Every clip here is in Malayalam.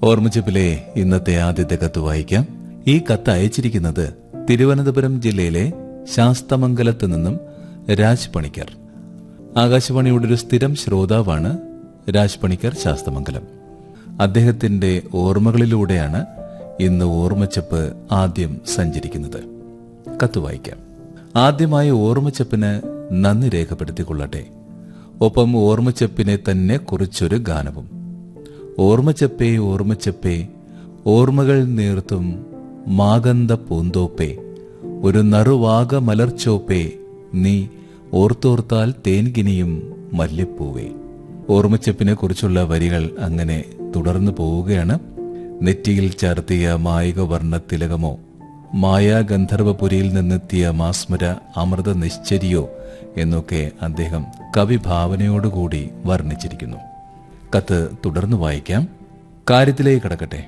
ഓർമ്മച്ചപ്പിലെ ഇന്നത്തെ ആദ്യത്തെ കത്ത് വായിക്കാം ഈ കത്ത് അയച്ചിരിക്കുന്നത് തിരുവനന്തപുരം ജില്ലയിലെ ശാസ്തമംഗലത്ത് നിന്നും രാജ് പണിക്കർ ആകാശവാണിയുടെ ഒരു സ്ഥിരം ശ്രോതാവാണ് രാജ് പണിക്കർ ശാസ്തമംഗലം അദ്ദേഹത്തിന്റെ ഓർമ്മകളിലൂടെയാണ് ഇന്ന് ഓർമ്മച്ചപ്പ് ആദ്യം സഞ്ചരിക്കുന്നത് കത്ത് വായിക്കാം ആദ്യമായി ഓർമ്മച്ചപ്പിന് നന്ദി രേഖപ്പെടുത്തിക്കൊള്ളട്ടെ ഒപ്പം ഓർമ്മച്ചപ്പിനെ തന്നെ കുറിച്ചൊരു ഗാനവും ഓർമ്മച്ചപ്പേ ഓർമ്മച്ചപ്പേ ഓർമ്മകൾ നീർത്തും മാഗന്ധ പൂന്തോപ്പേ ഒരു നറുവാക മലർച്ചോപ്പേ നീ ഓർത്തോർത്താൽ തേൻകിനിയും മല്ലിപ്പൂവേ ഓർമ്മച്ചപ്പിനെ കുറിച്ചുള്ള വരികൾ അങ്ങനെ തുടർന്നു പോവുകയാണ് നെറ്റിയിൽ ചാർത്തിയ മായിക വർണ്ണ തിലകമോ മായാഗന്ധർവപുരിയിൽ നിന്നെത്തിയ മാസ്മര അമൃത നിശ്ചരിയോ എന്നൊക്കെ അദ്ദേഹം കവിഭാവനയോടുകൂടി വർണ്ണിച്ചിരിക്കുന്നു കത്ത് തുടർന്നു വായിക്കാം കാര്യത്തിലേക്ക് കടക്കട്ടെ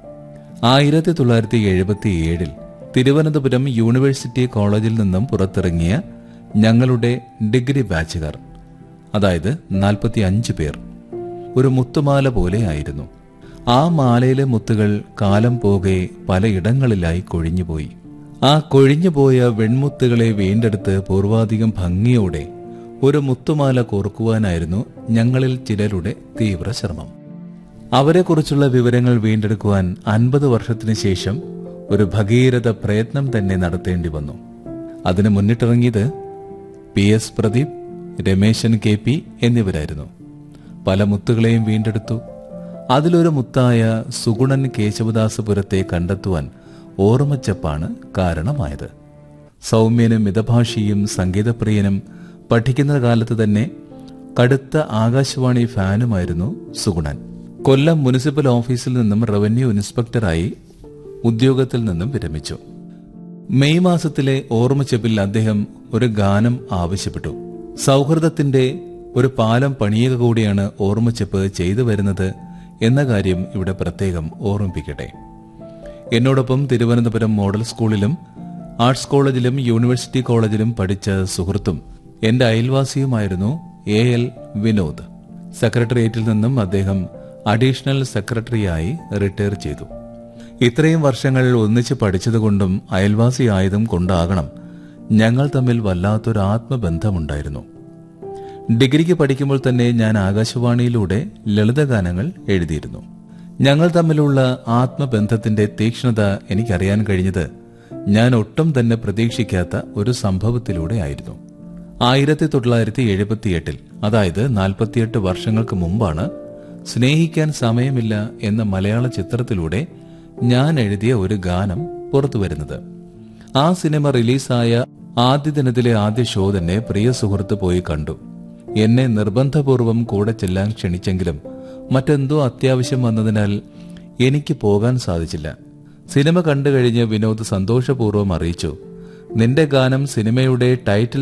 ആയിരത്തി തൊള്ളായിരത്തി എഴുപത്തി ഏഴിൽ തിരുവനന്തപുരം യൂണിവേഴ്സിറ്റി കോളേജിൽ നിന്നും പുറത്തിറങ്ങിയ ഞങ്ങളുടെ ഡിഗ്രി ബാച്ചുകാർ അതായത് നാൽപ്പത്തി അഞ്ച് പേർ ഒരു മുത്തുമാല പോലെയായിരുന്നു ആ മാലയിലെ മുത്തുകൾ കാലം പോകെ പലയിടങ്ങളിലായി കൊഴിഞ്ഞുപോയി ആ കൊഴിഞ്ഞുപോയ വെൺമുത്തുകളെ വീണ്ടെടുത്ത് പൂർവാധികം ഭംഗിയോടെ ഒരു മുത്തുമാല കോർക്കുവാനായിരുന്നു ഞങ്ങളിൽ ചിലരുടെ തീവ്ര ശ്രമം അവരെക്കുറിച്ചുള്ള വിവരങ്ങൾ വീണ്ടെടുക്കുവാൻ അൻപത് വർഷത്തിന് ശേഷം ഒരു ഭഗീരഥ പ്രയത്നം തന്നെ നടത്തേണ്ടി വന്നു അതിന് മുന്നിട്ടിറങ്ങിയത് P S Pradeep Rameshan K P എന്നിവരായിരുന്നു പല മുത്തുകളെയും വീണ്ടെടുത്തു അതിലൊരു മുത്തായ സുഗുണൻ കേശവദാസപുരത്തെ കണ്ടെത്തുവാൻ ഓർമ്മച്ചപ്പാണ് കാരണമായത് സൗമ്യനും മിതഭാഷിയും സംഗീതപ്രിയനും പഠിക്കുന്ന കാലത്ത് തന്നെ കടുത്ത ആകാശവാണി ഫാനുമായിരുന്നു സുഗുണൻ കൊല്ലം മുനിസിപ്പൽ ഓഫീസിൽ നിന്നും റവന്യൂ ഇൻസ്പെക്ടറായി ഉദ്യോഗത്തിൽ നിന്നും വിരമിച്ചു മെയ് മാസത്തിലെ ഓർമ്മച്ചപ്പിൽ അദ്ദേഹം ഒരു ഗാനം ആവശ്യപ്പെട്ടു സൗഹൃദത്തിന്റെ ഒരു പാലം പണിയുക കൂടിയാണ് ഓർമ്മച്ചപ്പ് ചെയ്തു വരുന്നത് എന്ന കാര്യം ഇവിടെ പ്രത്യേകം ഓർമ്മിപ്പിക്കട്ടെ എന്നോടൊപ്പം തിരുവനന്തപുരം മോഡൽ സ്കൂളിലും ആർട്സ് കോളേജിലും യൂണിവേഴ്സിറ്റി കോളേജിലും പഠിച്ച സുഹൃത്തും എന്റെ അയൽവാസിയുമായിരുന്നു എ എൽ വിനോദ് സെക്രട്ടേറിയറ്റിൽ നിന്നും അദ്ദേഹം അഡീഷണൽ സെക്രട്ടറിയായി റിട്ടയർ ചെയ്തു ഇത്രയും വർഷങ്ങൾ ഒന്നിച്ച് പഠിച്ചതുകൊണ്ടും അയൽവാസിയായതും കൊണ്ടാകണം ഞങ്ങൾ തമ്മിൽ വല്ലാത്തൊരു ആത്മബന്ധമുണ്ടായിരുന്നു ഡിഗ്രിക്ക് പഠിക്കുമ്പോൾ തന്നെ ഞാൻ ആകാശവാണിയിലൂടെ ലളിതഗാനങ്ങൾ എഴുതിയിരുന്നു ഞങ്ങൾ തമ്മിലുള്ള ആത്മബന്ധത്തിന്റെ തീക്ഷ്ണത എനിക്കറിയാൻ കഴിഞ്ഞത് ഞാൻ ഒട്ടും തന്നെ പ്രതീക്ഷിക്കാത്ത ഒരു സംഭവത്തിലൂടെ ആയിരുന്നു ആയിരത്തി തൊള്ളായിരത്തി എഴുപത്തിയെട്ടിൽ അതായത് നാൽപ്പത്തിയെട്ട് വർഷങ്ങൾക്ക് മുമ്പാണ് സ്നേഹിക്കാൻ സമയമില്ല എന്ന മലയാള ചിത്രത്തിലൂടെ ഞാൻ എഴുതിയ ഒരു ഗാനം പുറത്തു വരുന്നത് ആ സിനിമ റിലീസായ ആദ്യ ദിനത്തിലെ ആദ്യ ഷോ തന്നെ പ്രിയ സുഹൃത്ത് പോയി കണ്ടു എന്നെ നിർബന്ധപൂർവം കൂടെ ചെല്ലാൻ ക്ഷണിച്ചെങ്കിലും മറ്റെന്തോ അത്യാവശ്യം വന്നതിനാൽ എനിക്ക് പോകാൻ സാധിച്ചില്ല സിനിമ കണ്ടു കഴിഞ്ഞ് വിനോദ് സന്തോഷപൂർവ്വം അറിയിച്ചു നിന്റെ ഗാനം സിനിമയുടെ ടൈറ്റിൽ